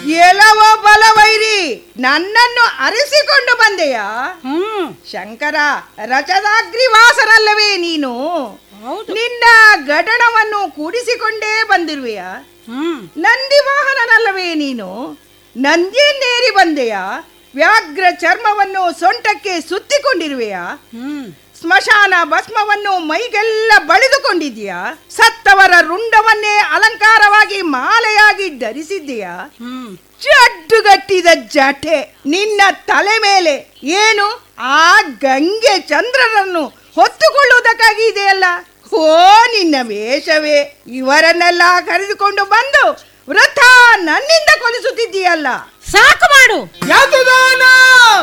ಎಲವ ಬಲವೈರಿ ನನ್ನನ್ನು ಅರಿಸಿಕೊಂಡು ಬಂದೆಯಾ ಹ್ಮ್ ಶಂಕರ ರಚದಾಗ್ರಿವಾಸನಲ್ಲವೇ ನೀನು ಹೌದು ನಿನ್ನ ಘಟನವನ್ನು ಕೂಡಿಸಿಕೊಂಡೇ ಬಂದಿರುವೆಯಾ ಹ್ಮ್ ನಂದಿ ವಾಹನನಲ್ಲವೇ ನೀನು ನಂದಿಯನ್ನೇರಿ ಬಂದೆಯಾ ವ್ಯಾಘ್ರ ಚರ್ಮವನ್ನು ಸೊಂಟಕ್ಕೆ ಸುತ್ತಿಕೊಂಡಿರುವೆಯಾ ಹ್ಮ್ ಸ್ಮಶಾನ ಭಸ್ಮವನ್ನು ಮೈಗೆಲ್ಲ ಬಳಿದುಕೊಂಡಿದ್ಯಾ ಸತ್ತವರ ರುಂಡವನ್ನೇ ಅಲಂಕಾರವಾಗಿ ಮಾಲೆಯಾಗಿ ಧರಿಸಿದ್ದೀಯಾ ಹ್ಮ್ ಜಡ್ಡುಗಟ್ಟಿದ ಜಟೆ ನಿನ್ನ ತಲೆ ಮೇಲೆ ಏನು ಆ ಗಂಗೆ ಚಂದ್ರನನ್ನು ಹೊತ್ತುಕೊಳ್ಳುವುದಕ್ಕಾಗಿ ಇದೆಯಲ್ಲ ಓ ನಿನ್ನ ವೇಷವೇ ಇವರನ್ನೆಲ್ಲ ಕರೆದುಕೊಂಡು ಬಂದು ವೃಥ ನನ್ನಿಂದ ಕೊಲಿಸುತ್ತಿದ್ದೀಯಲ್ಲ ಸಾಕು ಮಾಡು ಯಾತದಾನ